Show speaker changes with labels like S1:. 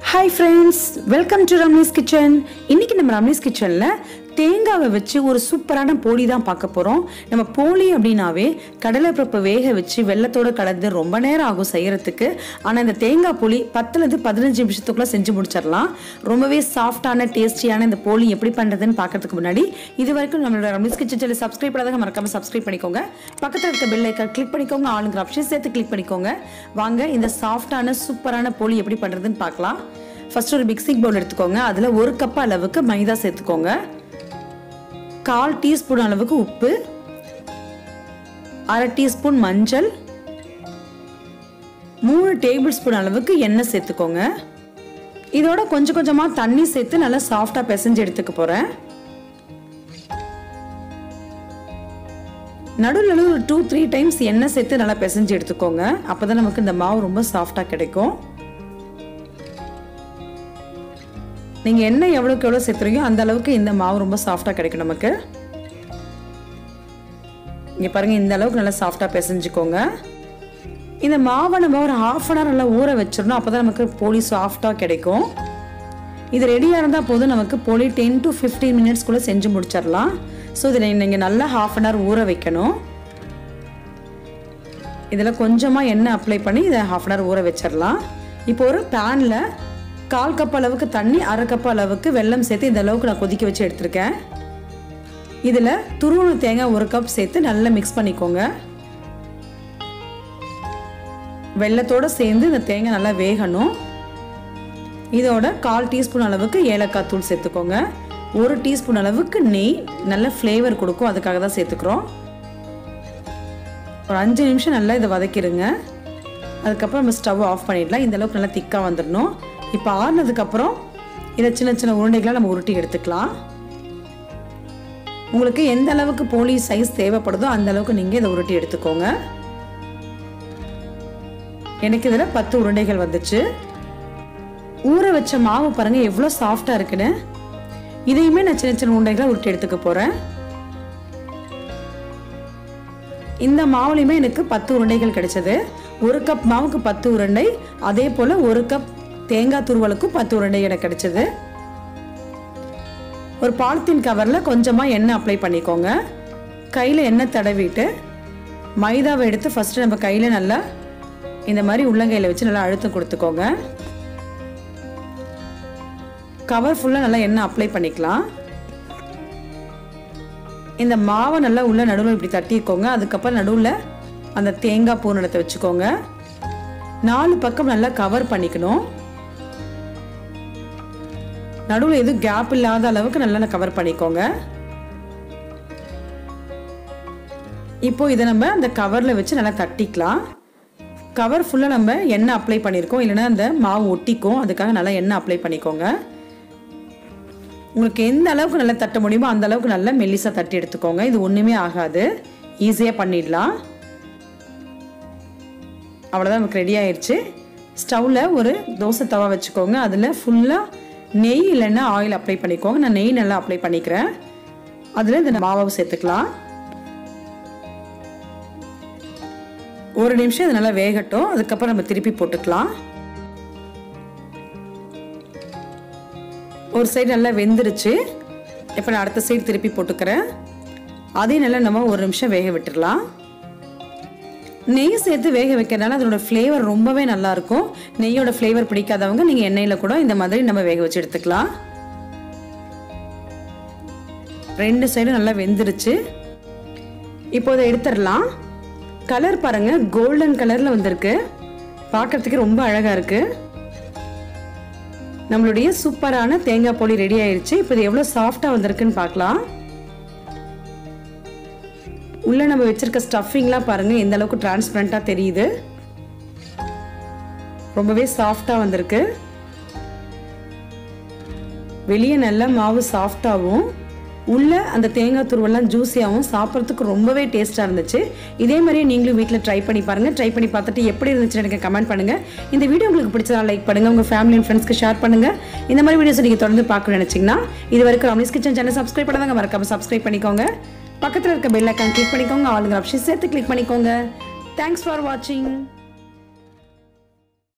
S1: hi friends welcome to Ramni's kitchen இன்னைக்கு நம்ம ரம்னீஸ் கிச்சனில் தேங்காவை வச்சு ஒரு சூப்பரான போலி தான் பார்க்க போகிறோம் நம்ம போலி அப்படின்னாவே கடலைப்பருப்பை வேக வச்சு வெள்ளத்தோட கலந்து ரொம்ப நேரம் ஆகும் செய்யறதுக்கு ஆனால் இந்த தேங்காய் போலி பத்துலேருந்து பதினஞ்சு நிமிஷத்துக்குள்ளே செஞ்சு முடிச்சிடலாம் ரொம்பவே சாஃப்டான டேஸ்டியான இந்த போலி எப்படி பண்ணுறதுன்னு பார்க்கறதுக்கு முன்னாடி இது வரைக்கும் நம்மளோட ரம்னீஸ் கிச்சன் சேனல் சப்ஸ்கிரைப் பண்ணாதவங்க மறக்காம சப்ஸ்கிரைப் பண்ணிக்கோங்க பக்கத்தில் இருக்க பெல் ஐக்கன் கிளிக் பண்ணிக்கோங்க ஆளுங்கிற ஆப்ஷன் சேர்த்து கிளிக் பண்ணிக்கோங்க வாங்க இந்த சாஃப்டான சூப்பரான போலி எப்படி பண்ணுறதுன்னு பார்க்கலாம் ஃபர்ஸ்ட் ஒரு மிக்சிங் பவுல் எடுத்துக்கோங்க அதில் ஒரு கப் அளவுக்கு மைதா சேர்த்துக்கோங்க கால் டீஸ்பூன் அளவுக்கு உப்பு அரை டீஸ்பூன் மஞ்சள் மூணு டேபிள் ஸ்பூன் அளவுக்கு எண்ணெய் சேர்த்துக்கோங்க இதோட கொஞ்சம் கொஞ்சமாக தண்ணி சேர்த்து நல்லா சாஃப்டாக பிசைஞ்சு எடுத்துக்க போகிறேன் நடுவில் நடுவில் ஒரு டூ த்ரீ டைம்ஸ் எண்ணெய் சேர்த்து நல்லா பிசைஞ்சு எடுத்துக்கோங்க அப்போ தான் நமக்கு இந்த மாவு ரொம்ப சாஃப்டாக கிடைக்கும் நீங்கள் எண்ணெய் எவ்வளோக்கு எவ்வளோ சேர்த்துறீங்க அந்த அளவுக்கு இந்த மாவு ரொம்ப சாஃப்டாக கிடைக்கும் நமக்கு இங்கே பாருங்கள் இந்த அளவுக்கு நல்லா சாஃப்டாக பிசைஞ்சுக்கோங்க இந்த மாவை நம்ம ஒரு ஹாஃப் அன் ஹவர் நல்லா ஊற வச்சிடணும் அப்போ தான் நமக்கு போலி சாஃப்டாக கிடைக்கும் இது ரெடியாக இருந்தால் போதும் நமக்கு போலி டென் டு ஃபிஃப்டீன் மினிட்ஸ்க்குள்ளே செஞ்சு முடிச்சிடலாம் ஸோ இதில் நீங்கள் நல்லா ஹாஃப் அன் ஹவர் ஊற வைக்கணும் இதில் கொஞ்சமாக எண்ணெய் அப்ளை பண்ணி இதை ஹாஃப் அன் ஹவர் ஊற வச்சிடலாம் இப்போ ஒரு பேனில் கால் கப் அளவுக்கு தண்ணி அரை கப் அளவுக்கு வெல்லம் சேர்த்து இந்த அளவுக்கு நான் கொதிக்க வச்சு எடுத்திருக்கேன் இதில் துருவண தேங்காய் ஒரு கப் சேர்த்து நல்லா மிக்ஸ் பண்ணிக்கோங்க வெள்ளத்தோடு சேர்ந்து இந்த தேங்காய் நல்லா வேகணும் இதோட கால் டீஸ்பூன் அளவுக்கு ஏலக்காய் தூள் சேர்த்துக்கோங்க ஒரு டீஸ்பூன் அளவுக்கு நெய் நல்ல ஃப்ளேவர் கொடுக்கும் அதுக்காக தான் சேர்த்துக்கிறோம் ஒரு அஞ்சு நிமிஷம் நல்லா இதை வதக்கிடுங்க அதுக்கப்புறம் நம்ம ஸ்டவ் ஆஃப் பண்ணிடலாம் இந்த அளவுக்கு நல்லா திக்காக வந்துடணும் இப்போ ஆறுனதுக்கப்புறம் இதை சின்ன சின்ன உருண்டைகளாக நம்ம உருட்டி எடுத்துக்கலாம் உங்களுக்கு எந்த அளவுக்கு போலி சைஸ் தேவைப்படுதோ அந்த அளவுக்கு நீங்கள் இதை உருட்டி எடுத்துக்கோங்க எனக்கு இதில் பத்து உருண்டைகள் வந்துச்சு ஊற வச்ச மாவு பாருங்கள் எவ்வளோ சாஃப்டாக இருக்குன்னு இதையுமே நான் சின்ன சின்ன உருண்டைகளாக உருட்டி எடுத்துக்க போகிறேன் இந்த மாவுலையுமே எனக்கு பத்து உருண்டைகள் கிடைச்சது ஒரு கப் மாவுக்கு பத்து உருண்டை அதே போல் ஒரு கப் தேங்காய் துருவலுக்கும் பத்து உருண்டை எனக்கு கிடைச்சது ஒரு பாலித்தீன் கவரில் கொஞ்சமாக எண்ணெய் அப்ளை பண்ணிக்கோங்க கையில் எண்ணெய் தடவிட்டு மைதாவை எடுத்து ஃபஸ்ட்டு நம்ம கையில் நல்லா இந்த மாதிரி உள்ளங்கையில் வச்சு நல்லா அழுத்தம் கொடுத்துக்கோங்க கவர் ஃபுல்லாக நல்லா எண்ணெய் அப்ளை பண்ணிக்கலாம் இந்த மாவை நல்லா உள்ள நடுவில் இப்படி தட்டிக்கோங்க அதுக்கப்புறம் நடுவில் அந்த தேங்காய் பூரணத்தை வச்சுக்கோங்க நாலு பக்கம் நல்லா கவர் பண்ணிக்கணும் நடுவில் எதுவும் கேப் இல்லாத அளவுக்கு நல்லா கவர் பண்ணிக்கோங்க இப்போ இதை நம்ம அந்த கவரில் வச்சு நல்லா தட்டிக்கலாம் கவர் ஃபுல்லாக நம்ம எண்ணெய் அப்ளை பண்ணியிருக்கோம் இல்லைன்னா அந்த மாவு ஒட்டிக்கும் அதுக்காக நல்லா எண்ணெய் அப்ளை பண்ணிக்கோங்க உங்களுக்கு எந்த அளவுக்கு நல்லா தட்ட முடியுமோ அந்த அளவுக்கு நல்லா மெல்லிசாக தட்டி எடுத்துக்கோங்க இது ஒன்றுமே ஆகாது ஈஸியாக பண்ணிடலாம் அவ்வளோதான் நமக்கு ரெடி ஆயிடுச்சு ஸ்டவ்வில் ஒரு தோசை தவா வச்சுக்கோங்க அதில் ஃபுல்லாக நெய் இல்லைன்னா ஆயில் அப்ளை பண்ணிக்கோங்க நான் நெய் நல்லா அப்ளை பண்ணிக்கிறேன் அதில் இந்த மாவை சேர்த்துக்கலாம் ஒரு நிமிஷம் இது நல்லா வேகட்டும் அதுக்கப்புறம் நம்ம திருப்பி போட்டுக்கலாம் ஒரு சைடு நல்லா வெந்துருச்சு இப்போ நான் அடுத்த சைடு திருப்பி போட்டுக்கிறேன் அதையும் நல்லா நம்ம ஒரு நிமிஷம் வேக விட்டுடலாம் நெய் சேர்த்து வேக வைக்கிறதுனால அதோட ஃப்ளேவர் ரொம்பவே நல்லாயிருக்கும் நெய்யோட ஃப்ளேவர் பிடிக்காதவங்க நீங்கள் எண்ணெயில் கூட இந்த மாதிரி நம்ம வேக வச்சு எடுத்துக்கலாம் ரெண்டு சைடும் நல்லா வெந்துருச்சு இப்போ இதை எடுத்துடலாம் கலர் பாருங்க கோல்டன் கலரில் வந்திருக்கு பார்க்கறதுக்கு ரொம்ப அழகாக இருக்குது நம்மளுடைய சூப்பரான தேங்காய் பொடி ரெடி ஆயிடுச்சு இப்போ இது எவ்வளோ சாஃப்டாக வந்திருக்குன்னு பார்க்கலாம் உள்ளே நம்ம வச்சிருக்க ஸ்டஃபிங்லாம் பாருங்கள் எந்த அளவுக்கு டிரான்ஸ்பரண்ட்டாக தெரியுது ரொம்பவே சாஃப்டாக வந்திருக்கு வெளியே நல்ல மாவு சாஃப்டாகவும் உள்ள அந்த தேங்காய் துருவெல்லாம் ஜூஸியாகவும் சாப்பிட்றதுக்கு ரொம்பவே டேஸ்ட்டாக இருந்துச்சு இதே மாதிரியே நீங்களும் வீட்டில் ட்ரை பண்ணி பாருங்கள் ட்ரை பண்ணி பார்த்துட்டு எப்படி இருந்துச்சுன்னு எனக்கு கமெண்ட் பண்ணுங்கள் இந்த வீடியோ உங்களுக்கு பிடிச்சதா லைக் பண்ணுங்கள் உங்கள் ஃபேமிலி அண்ட் ஃப்ரெண்ட்ஸ்க்கு ஷேர் பண்ணுங்கள் இந்த மாதிரி வீடியோஸ் நீங்கள் தொடர்ந்து பார்க்கணும்னு நினச்சிங்கன்னா இது வரைக்கும் ரமேஷ் கிச்சன் சேனல் சப்ஸ்கிரைப் பண்ணாதாங்க மறக்காம சப்ஸ்கிரைப் பண்ணிக்கோங்க பக்கத்தில் இருக்க பெல் ஐக்கான் கிளிக் பண்ணிக்கோங்க ஆளுங்க ஆப்ஷன் சேர்த்து கிளிக் பண்ணிக்கோங்க தேங்க்ஸ் ஃபார் வாட்சிங்